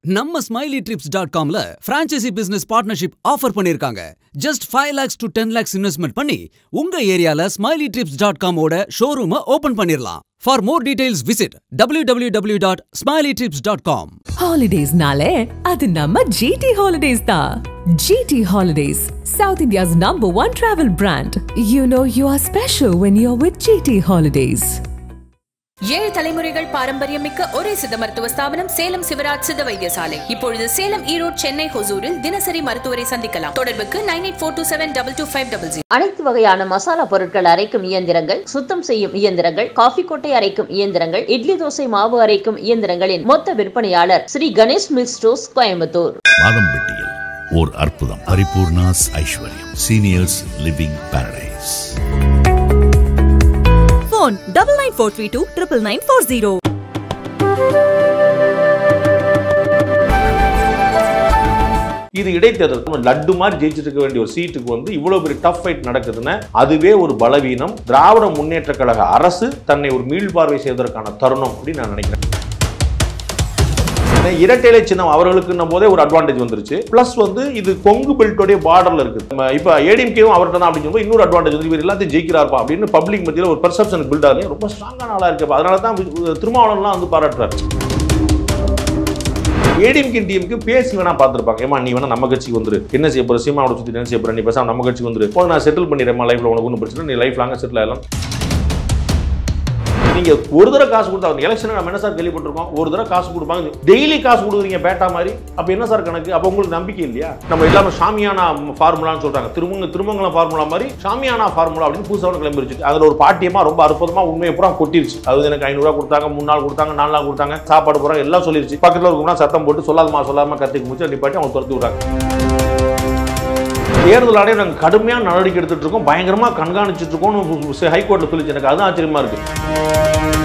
நம்ம smiley trips dot காம்ல franchisee business partnership offer பண்ணிருக்காங்க just five lakhs to ten lakhs investment பண்ணி உங்க ஏரியால ஸ்மைலி ட்ரிப்ஸ் டாட் காமோட ஷோரூமை ஓபன் பண்ணிரலாம் for more details visit W W W dot smiley trips dot com ஹாலிடேஸ்னாலே அது நம்ம ஜிடி ஹாலிடேஸ் தான் GT holidays south India's number one travel brand you know you are special when you are with GT holidays ஏழு தலைமுறைகள் பாரம்பரியமிக்க ஒரே சித்த மருத்துவ ஸ்தாபனம் சேலம் சிவராஜ் சித்த வைத்தியசாலை இப்பொழுது சேலம் ஈரோடு சென்னை ஹொசூரில் தினசரி மருத்துவரை சந்திக்கலாம் தொடர்புக்கு nine eight four two seven double two five double zero அனைத்து வகையான மசாலா பொருட்கள் அரைக்கும் இயந்திரங்கள் சுத்தம் செய்யும் இயந்திரங்கள் காஃபி கொட்டை அரைக்கும் இயந்திரங்கள் இட்லி தோசை மாவு அரைக்கும் இயந்திரங்களின் மொத்த விற்பனையாளர் ஸ்ரீ கணேஷ் மில் ஸ்டோர்ஸ் கோயம்புத்தூர் மாதம்பட்டியில் ஓர் அற்புதம் Paripoorna's Aishwaryam seniors living paradise phone double nine four three two triple nine four zero. இது இடைத்தேர்தல் லட்டு மாதிரி ஜெயிச்சிட்டு இருக்க வேண்டிய ஒரு சீட்டுக்கு வந்து இவ்வளவு பெரிய டஃப் ஃபைட் நடக்குதுன்னா அதுவே ஒரு பலவீனம் திராவிட முன்னேற்ற கழக அரசு தன்னை ஒரு மீள்பார்வை செய்வதற்கான தருணம் அப்படின்னு நான் நினைக்கிறேன் ஏன்னா இரட்டைலை சின்னம் அவர்களுக்குன்னும் போதே ஒரு அட்வான்டேஜ் வந்துருச்சு பிளஸ் வந்து இது கொங்கு பெல்ட்டோடைய பார்டர்ல இருக்கு நம்ம இப்போ ஏடிஎம்கேவும் அவர்கிட்ட தான் அப்படின்னு சொல்லும்போது இன்னொரு அட்வான்டேஜ் வந்து இவர் எல்லாத்தையும் ஜெயிக்கிறார்ப்பா அப்படின்னு பப்ளிக் மத்தியில் ஒரு பெர்செப்ஷன் பில்ட் ஆகுது ரொம்ப ஸ்ட்ராங்கான ஆளா இருக்கு அதனால தான் திருமாவளவன்லாம் வந்து பாராட்டுறாரு ஏடிஎம்கே டிஎம்க்கு பேசி வேணா பார்த்துருப்பாங்க ஏமா நீ வேணா நம்ம கட்சிக்கு வந்துரு என்ன செய்ய போற சீமாவோட சுத்தி என்ன செய்ய போற நீ பேசாம நம்ம கட்சிக்கு வந்துரு போது நான் செட்டில் பண்ணிடுறேன் லைஃப்ல உனக்கு ஒன்றும் பிரச்சனை நீ லைஃப் லாங்க செட்டில் ஆகலாம் நீங்க ஒரு தடவை காசு கொடுத்தா அந்த எலெக்ஷன் நம்ம என்ன சார் கேள்விப்பட்டிருக்கோம் ஒரு தடவை காசு கொடுப்பாங்க டெய்லி காசு கொடுக்குறீங்க பேட்டா மாதிரி அப்ப என்ன சார் கணக்கு அப்ப உங்களுக்கு நம்பிக்கை இல்லையா நம்ம எல்லாமே ஷாமியானா ஃபார்முலான்னு சொல்றாங்க திருமங்க திருமங்கலம் ஃபார்முலா மாதிரி ஷாமியானா ஃபார்முலா அப்படின்னு புதுசாக கிளம்பிருச்சு அதுல ஒரு பாட்டியமா ரொம்ப அற்புதமா உண்மையை பூரா கொட்டிருச்சு அது எனக்கு ஐநூறுரூவா கொடுத்தாங்க மூணு நாள் கொடுத்தாங்க நாலு நாள் கொடுத்தாங்க சாப்பாடு போறாங்க எல்லாம் சொல்லிருச்சு பக்கத்துல இருக்கவங்க சத்தம் போட்டு சொல்லாதமா சொல்லாம கத்திக்கு முடிச்சு நிப்பாட்டி அவங்க துரத்தி விடுறாங்க தேர்தல் ஆணையம் நாங்கள் கடுமையான நடவடிக்கை எடுத்துட்டு இருக்கோம் பயங்கரமா கண்காணிச்சுட்டு இருக்கோம்னு ஹைகோர்ட்ல சொல்லிச்சு எனக்கு அது ஆச்சரியமா இருக்கு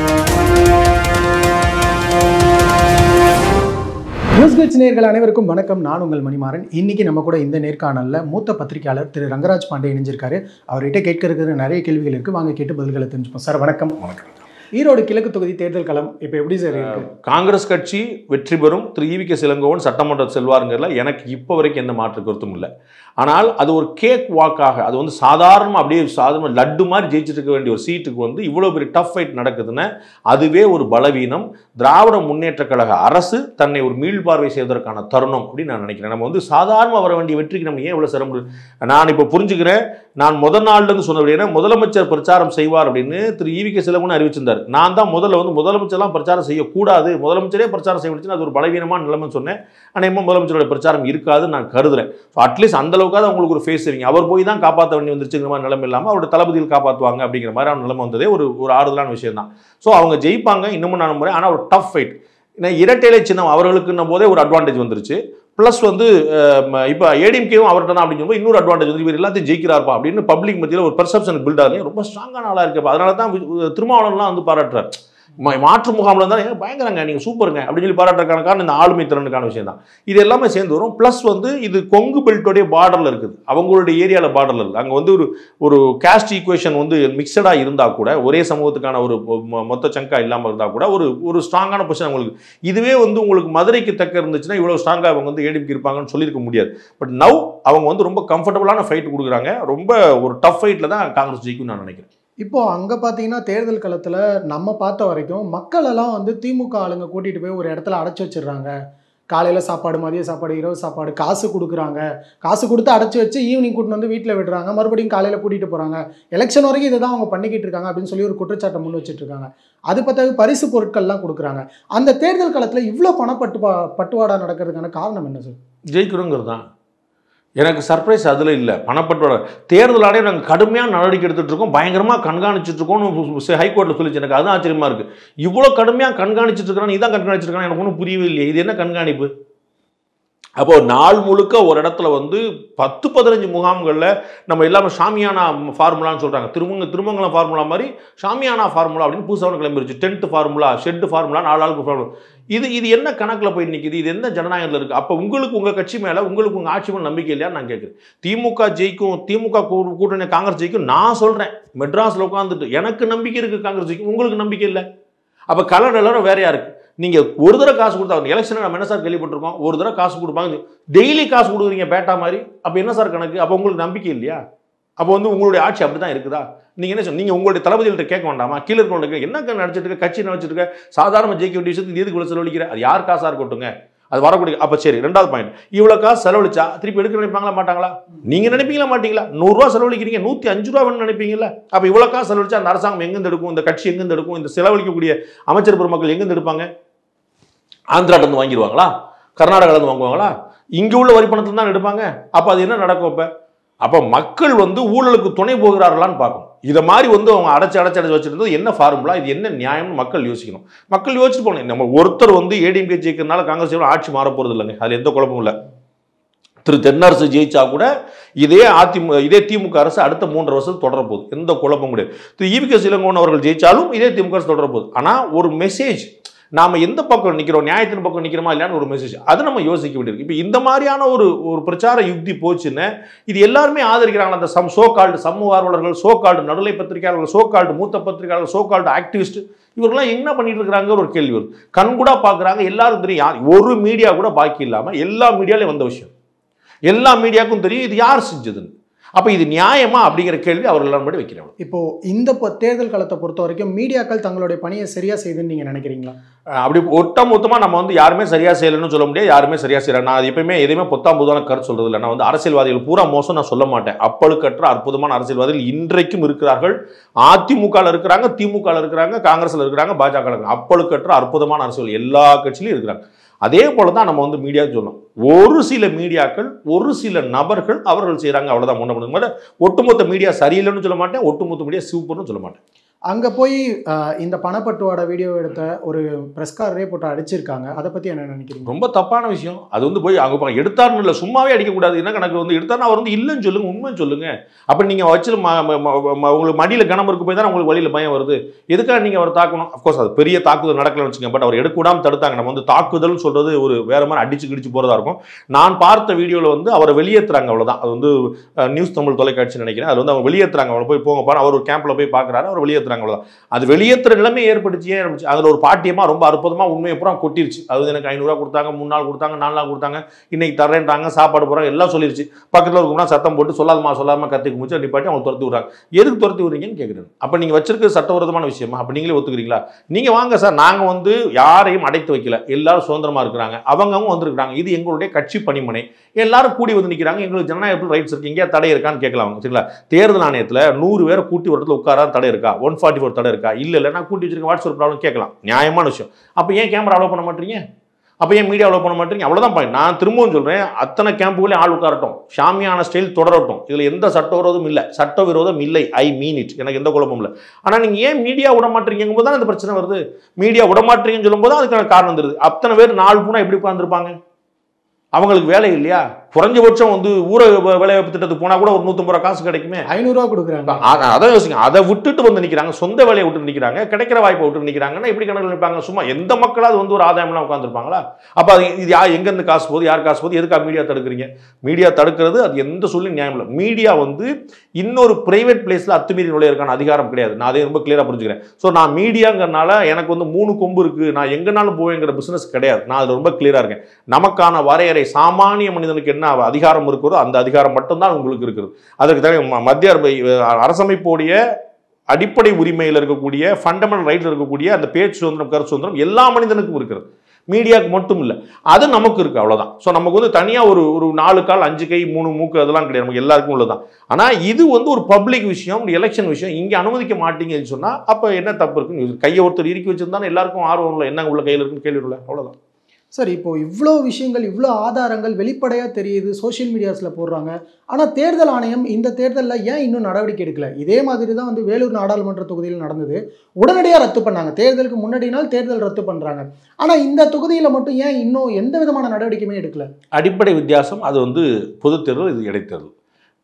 நியூஸ் கிளிட்ஸ் நேயர்கள் அனைவருக்கும் வணக்கம் நான் உங்கள் மணிமாறன் இன்னைக்கு நம்ம கூட இந்த நேர்காணல்ல மூத்த பத்திரிகையாளர் திரு ரங்கராஜ் பாண்டே இணைஞ்சிருக்காரு அவர்கிட்ட கேட்கறதுக்கு நிறைய கேள்விகள் இருக்கு வாங்க கேட்டு பதில்களை தெரிஞ்சுப்போம் சார் வணக்கம் வணக்கம் ஈரோடு கிழக்கு தொகுதி தேர்தல் களம் இப்போ எப்படி சார் இருக்கு காங்கிரஸ் கட்சி வெற்றி பெறும் திரு ஈவி கே சிலங்கோவன் சட்டமன்றம் செல்வாருங்கிறதுல எனக்கு இப்போ வரைக்கும் எந்த மாற்று கருத்தும் இல்லை ஆனால் அது ஒரு கேக் வாக்காக அது வந்து சாதாரணமாக அப்படியே சாதாரண லட்டு மாதிரி ஜெயிச்சிட்டு இருக்க வேண்டிய ஒரு சீட்டுக்கு வந்து இவ்வளோ பெரிய டஃப் ஃபைட் நடக்குதுன்னா அதுவே ஒரு பலவீனம் திராவிட முன்னேற்ற கழக அரசு தன்னை ஒரு மீள்பார்வை செய்வதற்கான தருணம் அப்படின்னு நான் நினைக்கிறேன் நம்ம வந்து சாதாரணமாக வர வேண்டிய வெற்றிக்கு நம்ம ஏன் இவ்வளோ சிரமம் நான் இப்போ புரிஞ்சுக்கிறேன் நான் முதல் நாள்லேருந்து சொன்னது ஏன்னா முதலமைச்சர் பிரச்சாரம் செய்வார் அப்படின்னு திரு ஈவி கே சிலங்கோவன் அறிவிச்சிருந்தார் நான் தான் முதல்ல வந்து முதலமைச்சர்லாம் பிரச்சாரம் செய்யக்கூடாது முதலமைச்சரே பிரச்சாரம் செய்ய முடிச்சுன்னா அது ஒரு பலவீனமான நிலைமை சொன்னேன் அநேகமாக முதலமைச்சரோட பிரச்சாரம் இருக்காதுன்னு நான் கருதுறேன் ஸோ அட்லீஸ்ட் அந்த அளவுக்காவது அவங்களுக்கு ஒரு ஃபேஸ் சரிங்க அவர் போய் தான் காப்பாற்ற வேண்டி வந்துருச்சுங்கிற மாதிரி நிலைமை இல்லாமல் அவரோட தளபதியில் காப்பாற்றுவாங்க அப்படிங்கிற மாதிரியான நிலைமை வந்ததே ஒரு ஒரு ஆறுதலான விஷயம் தான் ஸோ அவங்க ஜெயிப்பாங்க இன்னமும் நான் நம்புறேன் ஆனால் ஒரு டஃப் ஃபைட் ஏன்னா இரட்டைலை சின்னம் அவர்களுக்குன்னும் போதே ஒரு அட்வான்டேஜ் வந்துருச்சு ப்ளஸ் வந்து இப்போ ஏடிஎம்கேவும் அவர்கிட்ட தான் அப்படின்னு சொல்லும்போது இன்னொரு அட்வான்டேஜ் வந்து இவர் எல்லாத்தையும் ஜெயிக்கிறார்ப்பா அப்படின்னு பப்ளிக் மத்தியில் ஒரு பெர்செப்ஷன் பில்ட் ஆகுது ரொம்ப ஸ்ட்ராங்கான ஆளாக இருக்கு அதனால தான் திருமாவளவன்லாம் வந்து பாராட்டுறாரு மா- மாற்று முகாமில் இருந்தால் ஏன் பயங்கரங்க நீங்கள் சூப்பருங்க அப்படின்னு சொல்லி பாராட்டுறதுக்கான காரணம் இந்த ஆளுமை திறனுக்கான விஷயம் தான் இது எல்லாமே சேர்ந்து வரும் ப்ளஸ் வந்து இது கொங்கு பெல்ட்டோடைய பார்டரில் இருக்குது அவங்களுடைய ஏரியாவில் பார்டரில் இருக்குது அங்கே வந்து ஒரு ஒரு கேஸ்ட் ஈக்குவேஷன் வந்து மிக்சடாக இருந்தால் கூட ஒரே சமூகத்துக்கான ஒரு மொ- மொத்த சங்கா இல்லாமல் இருந்தால் கூட ஒரு ஒரு ஸ்ட்ராங்கான பொசிஷன் அவங்களுக்கு இதுவே வந்து உங்களுக்கு மதுரைக்கு தக்க இருந்துச்சுன்னா இவ்வளோ ஸ்ட்ராங்காக அவங்க வந்து ஏடிஎம்கே இருப்பாங்கன்னு சொல்லியிருக்க முடியாது பட் நவ் அவங்க வந்து ரொம்ப கம்ஃபர்டபுளான ஃபைட் கொடுக்குறாங்க ரொம்ப ஒரு டஃப் ஃபைட்டில் தான் காங்கிரஸ் ஜெயிக்கும்னு நான் நினைக்கிறேன் இப்போ அங்க பாத்தீங்கன்னா தேர்தல் களத்துல நம்ம பார்த்த வரைக்கும் மக்கள் எல்லாம் வந்து திமுக ஆளுங்க கூட்டிட்டு போய் ஒரு இடத்துல அடைச்சு வச்சிடுறாங்க காலையில சாப்பாடு மதிய சாப்பாடு இரவு சாப்பாடு காசு கொடுக்குறாங்க காசு கொடுத்து அடைச்சு வச்சு ஈவினிங் கூட்டிட்டு வந்து வீட்டில் விடுறாங்க மறுபடியும் காலையில கூட்டிட்டு போறாங்க எலெக்ஷன் வரைக்கும் இதை தான் அவங்க பண்ணிக்கிட்டு இருக்காங்க அப்படின்னு சொல்லி ஒரு குற்றச்சாட்டை முன் வச்சிட்டு இருக்காங்க அது பத்தாது பரிசு பொருட்கள்லாம் கொடுக்குறாங்க அந்த தேர்தல் களத்துல இவ்வளோ பணப்பட்டு பட்டுவாடா நடக்கிறதுக்கான காரணம் என்ன சார் ஜெயிக்கிறோங்கிறது தான் எனக்கு சர்ப்ரைஸ் அதில் இல்லை பணப்பட்டோட தேர்தல் ஆணையம் நாங்கள் கடுமையான நடவடிக்கை எடுத்துட்டு இருக்கோம் பயங்கரமாக கண்காணிச்சுட்டு இருக்கோம்னு ஹைகோர்ட்டில் சொல்லிச்சு எனக்கு அது ஆச்சரியமா இருக்கு இவ்வளோ கடுமையாக கண்காணிச்சுட்டு இருக்கிறான் இதான் கண்காணிச்சிருக்கான் எனக்கு ஒன்றும் புரியவே இல்லையே இது என்ன கண்காணிப்பு அப்போ நாள் முழுக்க ஒரு இடத்துல வந்து பத்து பதினஞ்சு முகாம்களில் நம்ம எல்லாமே ஷாமியானா ஃபார்முலான்னு சொல்கிறாங்க திருமங்க திருமங்கலம் ஃபார்முலா மாதிரி ஷாமியானா ஃபார்முலா அப்படின்னு புதுசாக கிளம்பிருச்சு டென்ட் ஃபார்முலா ஷெட் ஃபார்முலா நாலு ஆளுக்கு ஃபார்முலா இது இது என்ன கணக்கில் போய் நிற்கிது இது என்ன ஜனநாயகத்தில் இருக்குது அப்போ உங்களுக்கு உங்கள் கட்சி மேலே உங்களுக்கு உங்கள் ஆட்சி மேலே நம்பிக்கை இல்லையா நான் கேட்குறேன் திமுக ஜெயிக்கும் திமுக கூ- கூட்டணி காங்கிரஸ் ஜெயிக்கும் நான் சொல்கிறேன் மெட்ராஸில் உட்காந்துட்டு எனக்கு நம்பிக்கை இருக்குது காங்கிரஸ் ஜெயிக்கும் உங்களுக்கு நம்பிக்கை இல்லை அப்போ கலர் எல்லாரும் வேறையா இருக்கு நீங்கள் ஒரு தடவை காசு கொடுத்தா எலெக்ஷன் நம்ம என்ன சார் கேள்விப்பட்டிருக்கோம் ஒரு தடவை காசு கொடுப்பாங்க டெய்லி காசு கொடுக்குறீங்க பேட்டா மாதிரி அப்போ என்ன சார் கணக்கு அப்போ உங்களுக்கு நம்பிக்கை இல்லையா அப்போ வந்து உங்களுடைய ஆட்சி அப்படி தான் இருக்குதா நீங்கள் என்ன சொல் நீங்கள் உங்களுடைய தளபதிகள்கிட்ட கேட்க வேண்டாமா கீழே இருக்கவங்களுக்கு என்ன நடிச்சிட்டு இருக்க கட்சி நினைச்சிட்டு இருக்க சாதாரண ஜெயிக்க வேண்டிய விஷயத்துக்கு எதுக்கு இவ்வளோ செலவழிக்கிற அது யார் காசாக இருக்கட்டுங்க அது வரக்கூடிய அப்போ சரி ரெண்டாவது பாயிண்ட் இவ்வளோ காசு செலவழிச்சா திருப்பி எடுக்க நினைப்பாங்களா மாட்டாங்களா நீங்கள் நினைப்பீங்களா மாட்டீங்களா நூறுரூவா செலவழிக்கிறீங்க நூற்றி அஞ்சு ரூபா வேணும்னு நினைப்பீங்களா அப்போ இவ்வளோ காசு செலவழிச்சா அந்த அரசாங்கம் எங்கேருந்து எடுக்கும் இந்த கட்சி எங்கேருந்து எடுக்கும் இந்த செலவழிக்கக்கூடிய அமைச்சர் பெருமக்கள் எங்கேருந்து எடுப்பாங்க ஆந்திராட்டிருந்து வாங்கிடுவாங்களா கர்நாடகாலேருந்து வாங்குவாங்களா இங்கே உள்ள வரி பணத்தில் தான் எடுப்பாங்க அப்போ அது என்ன நடக்கும் அப்போ அப்போ மக்கள் வந்து ஊழலுக்கு துணை போகிறார்களான்னு பார்க்கணும் இதை மாதிரி வந்து அவங்க அடைச்சு அடைச்சு அடைச்சு வச்சிருந்தது என்ன ஃபார்முலா இது என்ன நியாயம்னு மக்கள் யோசிக்கணும் மக்கள் யோசிச்சு போகணும் நம்ம ஒருத்தர் வந்து ஏடிஎம்கே ஜெயிக்கிறதுனால காங்கிரஸ் எவ்வளவு ஆட்சி மாற போகிறது இல்லைங்க அதில் எந்த குழப்பமும் இல்லை திரு தென்னரசு ஜெயிச்சா கூட இதே அதிமுக இதே திமுக அரசு அடுத்த மூன்று வருஷம் தொடர போகுது எந்த குழப்பமும் கிடையாது திரு ஈவிகே சிலங்கோன் அவர்கள் ஜெயிச்சாலும் இதே திமுக அரசு தொடர போகுது ஆனால் ஒரு மெசேஜ் நாம எந்த பக்கம் நிற்கிறோம் நியாயத்தின் பக்கம் நிற்கிறோமா இல்லையான்னு ஒரு மெசேஜ் அது நம்ம யோசிக்க வேண்டியிருக்கு இப்போ இந்த மாதிரியான ஒரு ஒரு பிரச்சார யுக்தி போச்சுன்னு இது எல்லாருமே ஆதரிக்கிறாங்க அந்த சம் சோ கால்டு சமூக ஆர்வலர்கள் சோ கால்டு நடுநிலை பத்திரிகையாளர்கள் சோ கால்டு மூத்த பத்திரிகையாளர்கள் சோ கால்டு ஆக்டிவிஸ்ட் இவர்கள்லாம் என்ன பண்ணிட்டு இருக்காங்க ஒரு கேள்வி வருது கண்கூடா பார்க்குறாங்க எல்லாரும் தெரியும் யார் ஒரு மீடியா கூட பாக்கி இல்லாமல் எல்லா மீடியாலையும் வந்த விஷயம் எல்லா மீடியாவுக்கும் தெரியும் இது யார் செஞ்சதுன்னு அப்போ இது நியாயமா அப்படிங்கிற கேள்வி அவர்கள் எல்லாரும் முன்னாடி வைக்கிறேன் இப்போ இந்த பொ- தேர்தல் காலத்தை பொறுத்த வரைக்கும் மீடியாக்கள் தங்களுடைய பணியை சரியா செய்யுதுன்னு நீங்க நினைக்கிறீங்களா அஹ் அப்படி ஒட்ட மொத்தமாக நம்ம வந்து யாருமே சரியா செய்யலைன்னு சொல்ல முடியாது யாருமே சரியா செய்யல நான் அது எப்பயுமே எதையுமே பொத்தாம் பொதுவான கருத்து சொல்றது இல்லை நான் வந்து அரசியல்வாதிகள் பூரா மோசம் நான் சொல்ல மாட்டேன் அப்பழுக்கற்ற அற்புதமான அரசியல்வாதிகள் இன்றைக்கும் இருக்கிறார்கள் அதிமுகவில் இருக்கிறாங்க திமுகவில் இருக்கிறாங்க காங்கிரஸ்ல இருக்கிறாங்க பாஜக இருக்கிறாங்க அப்பழுக்கற்ற அற்புதமான அரசியல் எல்லா கட்சியிலும் இருக்கிறாங்க அதே போல தான் நம்ம வந்து மீடியா சொல்லணும் ஒரு சில மீடியாக்கள் ஒரு சில நபர்கள் அவர்கள் செய்கிறாங்க அவ்வளோதான் முன்ன பண்ணுங்க ஒட்டுமொத்த மீடியா சரியில்லைன்னு சொல்ல மாட்டேன் ஒட்டுமொத்த மீடியா சூப்பர்னு சொல்ல மாட்டேன் அங்க போய் அஹ், இந்த பணப்பட்டுவாட வீடியோ எடுத்த ஒரு பிரஸ்காரரே போட்டு அடிச்சிருக்காங்க அதை பத்தி என்ன நினைக்கிறீங்க ரொம்ப தப்பான விஷயம் அது வந்து போய் அங்கே போய் எடுத்தாருன்னு இல்லை சும்மாவே அடிக்கக்கூடாது என்ன கணக்கு வந்து எடுத்தாருன்னா அவர் வந்து இல்லைன்னு சொல்லுங்க உண்மை சொல்லுங்க அப்போ நீங்கள் வச்சு ம- ம- ம- ம- உங்களுக்கு மடியில் கனம் இருக்கு போய் தான் உங்களுக்கு வழியில் பயம் வருது எதுக்காக நீங்கள் அவர் தாக்கணும் அஃப்கோர்ஸ் அது பெரிய தாக்குதல் நடக்கலன்னு வச்சுங்க பட் அவர் எடுக்க விடாம தடுத்தாங்க நம்ம வந்து தாக்குதல் சொல்றது ஒரு வேற மாதிரி அடிச்சு கிடிச்சு போறதா இருக்கும் நான் பார்த்த வீடியோவில் வந்து அவரை வெளியேற்றுறாங்க அவ்வளவுதான் அது வந்து அஹ், நியூஸ் தமிழ் தொலைக்காட்சி நினைக்கிறேன் அது வந்து அவங்க வெளியேற்றுறாங்க அவரை போய் போங்க பாரு அவர் ஒரு கேம்ப்ல போய் பார்க்குறாரு அவர் வெளியேற்றுறாங்க அவ்வளவுதான் அது வெளியேற்றுற நிலைமை ஏற்பட்டுச்சு ஏன் இருந்துச்சு அதில் ஒரு பாட்டியமா ரொம்ப அற்புதமா உண்மையை பூரா கொட்டிருச்சு அது வந்து எனக்கு ஐநூறுரூவா கொடுத்தாங்க மூணு நாள் கொடுத்தாங்க நாலு நாள் கொடுத்தாங்க இன்னைக்கு தரேன்றாங்க சாப்பாடு போகிறாங்க எல்லாம் சொல்லிருச்சு பக்கத்தில் இருக்கும்னா சத்தம் போட்டு சொல்லாதமா சொல்லாம கத்தி குமிச்சு நிப்பாட்டி அவங்க துரத்தி விடுறாங்க எதுக்கு துரத்தி விடுறீங்கன்னு கேட்குறேன் அப்போ நீங்கள் வச்சிருக்க சட்டவிரோதமான விஷயமா அப்போ நீங்களே ஒத்துக்கிறீங்களா நீங்கள் வாங்க சார் நாங்கள் வந்து யாரையும் அடைத்து வைக்கல எல்லாரும் சுதந்திரமா இருக்கிறாங்க அவங்கவங்க வந்திருக்கிறாங்க இது எங்களுடைய கட்சி பணிமனை எல்லாரும் கூடி வந்து நிற்கிறாங்க எங்களுக்கு ஜனநாயக ரைட்ஸ் இருக்கு எங்கேயா தடை இருக்கான்னு கேட்கலாம் அவங்க சரிங்களா தேர்தல் ஆணையத்தில் நூறு பேரை கூட்டி வரத்துல உட்காரா தடை இருக்கா ஒன் ஃபார்ட்டி ஃபோர் தடை இருக்கா இல்லை இல்லை நான் கூட்டி வச்சிருக்கேன் வாட்ஸ்அப் ப்ராப்ளம் கேட்கலாம் நியாயமான விஷயம் அப்போ ஏன் கேமரா அலோவ் பண்ண மாட்டீங்க அப்போ ஏன் மீடியா அலோவ் பண்ண மாட்டீங்க அவ்வளோதான் பாயிண்ட் நான் திரும்பவும் சொல்கிறேன் அத்தனை கேம்புகளையும் ஆள் உட்காரட்டும் ஷாமியான ஸ்டைல் தொடரட்டும் இதில் எந்த சட்டவிரோதம் இல்லை சட்டவிரோதம் இல்லை ஐ மீன் இட் எனக்கு எந்த குழப்பமும் இல்லை ஆனால் நீங்கள் ஏன் மீடியா விட மாட்டீங்கும் போது தான் இந்த பிரச்சனை வருது மீடியா விட மாட்டீங்கன்னு சொல்லும்போது தான் அதுக்கான காரணம் தெரியுது அத்தனை பேர் நாலு பூனா எப்படி உட்காந்துருப்பாங்க அவங்களுக்கு வேலை இல்லையா குறைஞ்சபட்சம் வந்து ஊர வே- வேலைவாய்ப்பு திட்டத்துக்கு போனால் கூட ஒரு நூற்றம்பது ரூபா காசு கிடைக்குமே ஐநூறுரூவா கொடுக்குறாங்க அ- அதான் யோசிங்க அதை விட்டுட்டு வந்து நிற்கிறாங்க சொந்த வேலையை விட்டு நிற்கிறாங்க கிடைக்கிற வாய்ப்பை விட்டு நிற்கிறாங்கன்னா எப்படி கணக்கில் நிற்பாங்க சும்மா எந்த மக்களாவது வந்து ஒரு ஆதாயம்லாம் உட்காந்துருப்பாங்களா அப்போ அது இது யார் எங்கேருந்து காசு போகுது யார் காசு போகுது எதுக்காக மீடியா தடுக்கிறீங்க மீடியா தடுக்கிறது அது எந்த சொல்லி நியாயம் இல்லை மீடியா வந்து இன்னொரு பிரைவேட் பிளேஸில் அத்துமீறி நுழையிறதுக்கான அதிகாரம் கிடையாது நான் அதை ரொம்ப கிளியராக புரிஞ்சுக்கிறேன் ஸோ நான் மீடியாங்கிறனால எனக்கு வந்து மூணு கொம்பு இருக்குது நான் எங்கனாலும் போவேங்கிற பிஸ்னஸ் கிடையாது நான் அதில் ரொம்ப கிளியராக இருக்கேன் நமக்கான வரையறை சாமானிய மனிதனுக்கு என்ன அதிகாரம் இருக்கிறதோ அந்த அதிகாரம் மட்டும்தான் உங்களுக்கு இருக்குது அதற்கு தகுந்த ம- மத்திய அரசு- அரசமைப்புடைய அடிப்படை உரிமையில் இருக்கக்கூடிய ஃபண்டமெண்டல் ரைட்ல இருக்கக்கூடிய அந்த பேச்சு சுதந்திரம் கருத்து சுதந்திரம் எல்லா மனிதனுக்கும் இருக்கிறது மீடியாவுக்கு மட்டும் இல்லை அது நமக்கு இருக்கு அவ்வளவுதான் ஸோ நமக்கு வந்து தனியாக ஒரு ஒரு நாலு கால் அஞ்சு கை மூணு மூக்கு அதெல்லாம் கிடையாது நமக்கு எல்லாருக்கும் உள்ளதான் ஆனால் இது வந்து ஒரு பப்ளிக் விஷயம் எலெக்ஷன் விஷயம் இங்கே அனுமதிக்க மாட்டீங்கன்னு சொன்னால் அப்போ என்ன தப்பு இருக்குன்னு யோசி- கையை ஒருத்தர் இறுக்கி வச்சிருந்தாலும் எல்லாருக்கும் ஆர்வம் இல்லை என்ன உள்ள கையில் இருக்குன்னு கேள்வி இல்லை அவ்வளோதான் சார் இப்போ இவ்வளோ விஷயங்கள் இவ்வளோ ஆதாரங்கள் வெளிப்படையாக தெரியுது சோஷியல் மீடியாஸில் போடுறாங்க ஆனால் தேர்தல் ஆணையம் இந்த தேர்தலில் ஏன் இன்னும் நடவடிக்கை எடுக்கல இதே மாதிரி தான் வந்து வேலூர் நாடாளுமன்ற தொகுதியில் நடந்தது உடனடியாக ரத்து பண்ணாங்க தேர்தலுக்கு முன்னாடி நாள் தேர்தல் ரத்து பண்ணுறாங்க ஆனால் இந்த தொகுதியில் மட்டும் ஏன் இன்னும் எந்த விதமான நடவடிக்கையுமே எடுக்கல அடிப்படை வித்தியாசம் அது வந்து பொதுத் தேர்தல் இது இடைத்தேர்தல்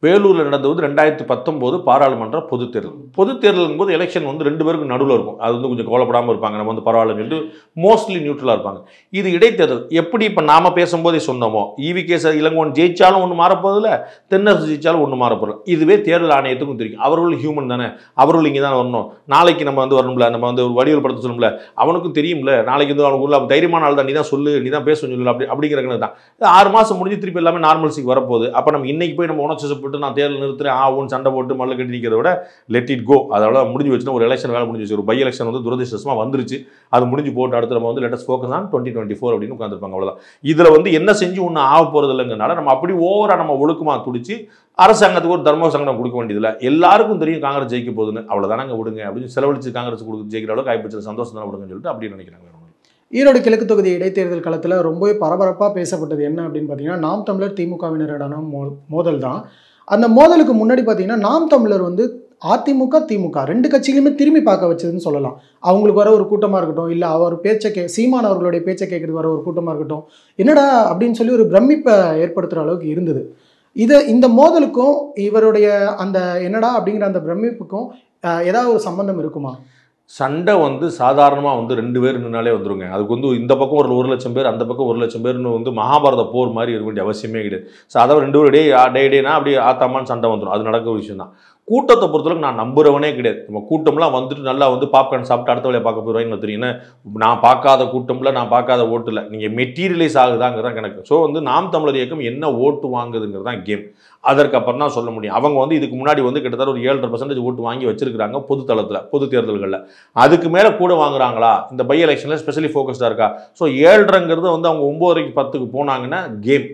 வேலூரில் நடந்தது ரெண்டாயிரத்தி பத்தொம்போது பாராளுமன்ற பொதுத் தேர்தல் பொதுத் தேர்தலும் போது எலெக்ஷன் வந்து ரெண்டு பேருக்கு நடுவில் இருக்கும் அது வந்து கொஞ்சம் கவலைப்படாமல் இருப்பாங்க நம்ம வந்து பரவாயில்லன்னு சொல்லிட்டு மோஸ்ட்லி நியூட்ரலாக இருப்பாங்க இது இடைத்தேர்தல் எப்படி இப்போ நாம பேசும்போதே சொன்னோமோ ஈவி கேஸ் இளங்கோவன் ஜெயிச்சாலும் ஒன்று மாறப்போதில்ல தென்னரசு ஜெயிச்சாலும் ஒன்று மாறப்போதில்ல இதுவே தேர்தல் ஆணையத்துக்கும் தெரியும் அவர்கள் ஹியூமன் தானே அவர்கள் இங்கே தான் வரணும் நாளைக்கு நம்ம வந்து வரணும்ல நம்ம வந்து ஒரு வடிவல் படத்தை சொல்லணும்ல அவனுக்கும் தெரியும்ல நாளைக்கு வந்து அவனுக்கு உள்ள தைரியமான ஆள் தான் நீ தான் சொல்லு நீ தான் பேச சொல்லு அப்படி அப்படிங்கிற கணக்கு தான் இது ஆறு மாதம் முடிஞ்சு திருப்பி எல்லாமே நார்மல்சிக்கு வரப்போகுது அப்போ நம்ம இன்னைக்கு போய் நம்ம உணர்ச்சி போட்டு நான் தேர்தல் நிறுத்துறேன் ஆ ஒன்று சண்டை போட்டு மல்ல கட்டி நிற்கிறத விட லெட் இட் கோ அதோட முடிஞ்சு வச்சுன்னா ஒரு எலெக்ஷன் வேலை முடிஞ்சு வச்சு ஒரு பை எலெக்ஷன் வந்து துரதிருஷ்டமாக வந்துருச்சு அது முடிஞ்சு போட்டு அடுத்து நம்ம வந்து let's focus on twenty twenty four அப்படின்னு உட்காந்துருப்பாங்க அவ்வளோதான் இதில் வந்து என்ன செஞ்சு ஒன்றும் ஆக போகிறது இல்லைங்கிறனால நம்ம அப்படி ஓவராக நம்ம ஒழுக்கமாக துடிச்சு அரசாங்கத்துக்கு ஒரு தர்ம சங்கடம் கொடுக்க வேண்டியதில்லை எல்லாருக்கும் தெரியும் காங்கிரஸ் ஜெயிக்க போகுதுன்னு அவ்வளோதானங்க விடுங்க அப்படின்னு செலவழிச்சு காங்கிரஸ் கொடுத்து ஜெயிக்கிற அளவுக்கு ஆயிப்போச்சு சந்தோஷம் தானே விடுங்கன்னு சொல்லிட்டு அப்படி நினைக்கிறாங்க ஈரோடு கிழக்கு தொகுதி இடைத்தேர்தல் களத்தில் ரொம்பவே பரபரப்பாக பேசப்பட்டது என்ன அப்படின்னு பார்த்தீங்கன்னா நாம் தமிழர் திமுகவினரிடான மோ மோதல் தான் அந்த மோதலுக்கு முன்னாடி பார்த்தீங்கன்னா நாம் தமிழர் வந்து அதிமுக திமுக ரெண்டு கட்சிகளுமே திரும்பி பார்க்க வச்சதுன்னு சொல்லலாம் அவங்களுக்கு வர ஒரு கூட்டமாக இருக்கட்டும் இல்லை அவர் பேச்சை கே சீமான் அவர்களுடைய பேச்சை கேட்கறதுக்கு வர ஒரு கூட்டமாக இருக்கட்டும் என்னடா அப்படின்னு சொல்லி ஒரு பிரமிப்பை ஏற்படுத்துகிற அளவுக்கு இருந்தது இது இந்த மோதலுக்கும் இவருடைய அந்த என்னடா அப்படிங்கிற அந்த பிரமிப்புக்கும் அஹ், ஏதாவது ஒரு சம்பந்தம் இருக்குமா சண்டை வந்து சாதாரணமாக வந்து ரெண்டு பேர் நின்னாலே வந்துருங்க அதுக்கு வந்து இந்த பக்கம் ஒரு ஒரு லட்சம் பேர் அந்த பக்கம் ஒரு லட்சம் பேர்னு வந்து மகாபாரத போர் மாதிரி இருக்க வேண்டிய அவசியமே கிடையாது சாதாரண ரெண்டு பேரும் டே டே டேனா அப்படியே ஆத்தாமான்னு சண்டை வந்துடும் அது நடக்கிற விஷயம் தான் கூட்டத்தை பொறுத்தளவுக்கு நான் நம்புறவனே கிடையாது நம்ம கூட்டம்லாம் வந்துட்டு நல்லா வந்து பாப்கார்ன் சாப்பிட்டு அடுத்த வேலையை பார்க்க போயிடுவாங்கன்னு தெரியும் ஏன்னா நான் பார்க்காத கூட்டம்ல நான் பார்க்காத ஓட்டில் நீங்கள் மெட்டீரியலைஸ் ஆகுதாங்கிறது தான் கணக்கு ஸோ வந்து நாம் தமிழர் இயக்கம் என்ன ஓட்டு வாங்குதுங்கிறது தான் கேம் அதற்கப்புறம் தான் சொல்ல முடியும் அவங்க வந்து இதுக்கு முன்னாடி வந்து கிட்டத்தட்ட ஒரு ஏழரை பர்சன்டேஜ் ஓட்டு வாங்கி வச்சிருக்காங்க பொது தளத்தில் பொது தேர்தல்களில் அதுக்கு மேலே கூட வாங்குறாங்களா இந்த பை எலெக்ஷனில் ஸ்பெஷலி ஃபோக்கஸ்டாக இருக்கா ஸோ ஏழ்ரைங்கிறது வந்து அவங்க ஒம்போதரைக்கு பத்துக்கு போனாங்கன்னா கேம்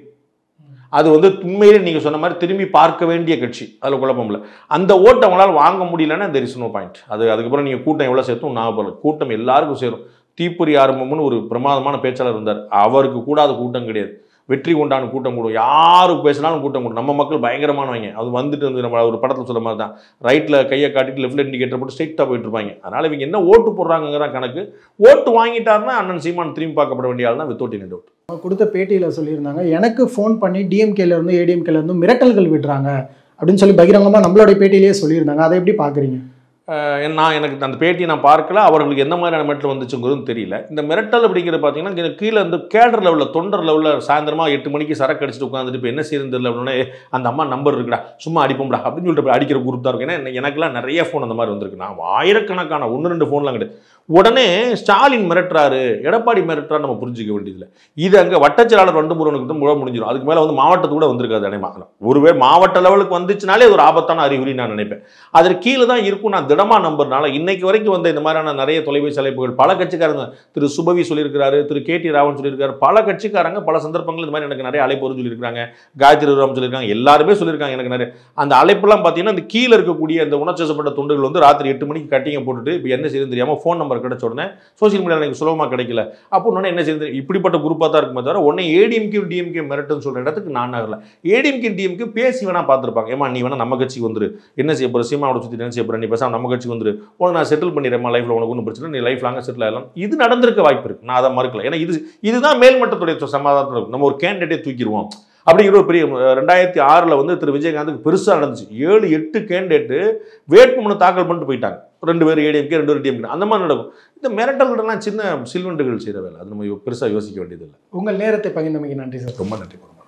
அது வந்து உண்மையிலே நீங்கள் சொன்ன மாதிரி திரும்பி பார்க்க வேண்டிய கட்சி அதில் குழப்பம் இல்லை அந்த ஓட்டை அவங்களால வாங்க முடியலன்னா தெர் இஸ் நோ பாயிண்ட் அது அதுக்கப்புறம் நீங்கள் கூட்டம் எவ்வளோ சேர்த்தும் நான் போகல கூட்டம் எல்லாருக்கும் சேரும் தீப்பொறி ஆரம்பம்னு ஒரு பிரமாதமான பேச்சாளர் இருந்தார் அவருக்கு கூடாத கூட்டம் கிடையாது வெற்றி கொண்டான கூட்டம் கூடும் யாருக்கு பேசினாலும் கூட்டம் கூடும் நம்ம மக்கள் பயங்கரமானவங்க அது வந்துட்டு வந்து நம்ம ஒரு படத்தில் சொல்ல மாதிரி தான் ரைட்டில் கையை காட்டிட்டு லெஃப்ட்ல இண்டிகேட்டர் போட்டு ஸ்ட்ரெயிட்டாக போயிட்டு இருப்பாங்க அதனால் இவங்க என்ன ஓட்டு போடுறாங்கிற கணக்கு ஓட்டு வாங்கிட்டாருன்னா அண்ணன் சீமான் திரும்பி பார்க்கப்பட வேண்டிய ஆள் தான் வித்தோட்டி டவுட் அவங்க கொடுத்த பேட்டியில் சொல்லியிருந்தாங்க எனக்கு ஃபோன் பண்ணி டிஎம்கேல இருந்து ஏடிஎம்கேல இருந்து மிரட்டல்கள் விடுறாங்க அப்படின்னு சொல்லி பகிரங்கமாக நம்மளுடைய பேட்டியிலேயே சொல்லியிருந்தாங்க அதை எப்படி பார்க்குறீங்க அஹ் நான் எனக்கு அந்த பேட்டியை நான் பார்க்கல அவர்களுக்கு எந்த மாதிரியான மிரட்டல் வந்துச்சுங்கிறதும் தெரியல இந்த மிரட்டல் அப்படிங்கிறது பார்த்தீங்கன்னா இங்க கீழே இந்த கேடர் லெவலில் தொண்டர் லெவலில் சாயந்தரமா எட்டு மணிக்கு சரக்கு அடிச்சுட்டு உட்காந்துட்டு இப்போ என்ன செய்யறது தெரியல அப்படின்னா "ஏய், அந்த அம்மா நம்பர் இருக்குடா சும்மா அடிப்போம்டா அப்படின்னு சொல்லிட்டு போய் அடிக்கிற குரூப் தான் இருக்கும் ஏன்னா எனக்குலாம் நிறைய ஃபோன் அந்த மாதிரி வந்திருக்கு நான் ஆயிரக்கணக்கான ஒன்று ரெண்டு ஃபோன்லாம் கிடையாது உடனே ஸ்டாலின் மிரட்டுறாரு எடப்பாடி மிரட்டுறாரு நம்ம புரிஞ்சுக்க வேண்டியதில்லை இது அங்கே வட்டச்செயலாளர் ரெண்டு முருகனுக்கு தான் முழ முடிஞ்சிடும் அதுக்கு மேலே வந்து மாவட்டத்துக்கு கூட வந்திருக்காது அனைமா ஒருவேளை மாவட்ட லெவலுக்கு வந்துச்சுனாலே அது ஒரு ஆபத்தான அறிகுறி நான் நினைப்பேன் அதற்கு கீழே தான் இருக்கும் நான் திடமா நம்புறதுனால இன்னைக்கு வரைக்கும் வந்த இந்த மாதிரியான நிறைய தொலைபேசி அழைப்புகள் பல கட்சிக்காரங்க திரு சுபவி சொல்லியிருக்கிறாரு திரு கே டி ராவன் சொல்லியிருக்காரு பல கட்சிக்காரங்க பல சந்தர்ப்பங்கள் இந்த மாதிரி எனக்கு நிறைய அழைப்பு வரும்னு சொல்லியிருக்காங்க காயத்ரி ராம் சொல்லியிருக்காங்க எல்லாருமே சொல்லியிருக்காங்க எனக்கு நிறைய அந்த அழைப்பெல்லாம் பார்த்தீங்கன்னா இந்த கீழே இருக்கக்கூடிய அந்த உணர்ச்சப்பட்ட தொண்டுகள் வந்து ராத்திரி எட்டு மணிக்கு கட்டிங்க போட்டுட்டு இப்போ என்ன செய்யுதுன்னு தெரியாமல் ஃபோன் நம்பர் கிடைச்ச உடனே சோசியல் மீடியாவில் எனக்கு சுலபமாக கிடைக்கல அப்போ உடனே என்ன செய்யுது இப்படிப்பட்ட குரூப்பாக தான் இருக்குமே தவிர உடனே ஏடிஎம்கே டிஎம்கே மிரட்டுன்னு சொல்கிற இடத்துக்கு நான் நகரல ஏடிஎம்கே டிஎம்கே பேசி வேணா பார்த்துருப்பாங்க ஏமா நீ வேணா நம்ம கட்சிக்கு வந்துரு என்ன செய்ய போகிற சீமாவோட சுற்றி என்ன செய்ய போகிற நீ பேசாம நம்ம கட்சிக்கு வந்துரு உனக்கு நான் செட்டில் பண்ணிடுறேன் லைஃப்பில் உனக்கு ஒன்றும் பிரச்சனை நீ லைஃப் லாங்காக செட்டில் ஆகலாம் இது நடந்திருக்க வாய்ப்பு இருக்கு நான் அதை மறுக்கல ஏன்னா இது இதுதான் மேல்மட்டத்துடைய சமாதானத்தில் இருக்கும் நம்ம ஒரு கேண்டிடேட்டே தூக்கிடுவோம் அப்படிங்கிற ஒரு பெரிய அஹ், ரெண்டாயிரத்தி ஆறில் வந்து திரு விஜயகாந்துக்கு பெருசாக நடந்துச்சு ஏழு எட்டு கேண்டிடேட்டு வேட்புமனு தாக்கல் பண்ணிட்டு போயிட்டாங்க ரெண்டு பேர் ஏடிஎம்கே ரெண்டு பேர் டிஎம்கே அந்த மாதிரி நடக்கும் இந்த மிரட்டல்கள்லாம் சின்ன சில்வண்டுகள் செய்கிற வேலை அது நம்ம பெருசாக யோசிக்க வேண்டியதில்லை உங்கள் நேரத்தை பகிர்ந்தமைக்கு நன்றி சார் ரொம்ப நன்றி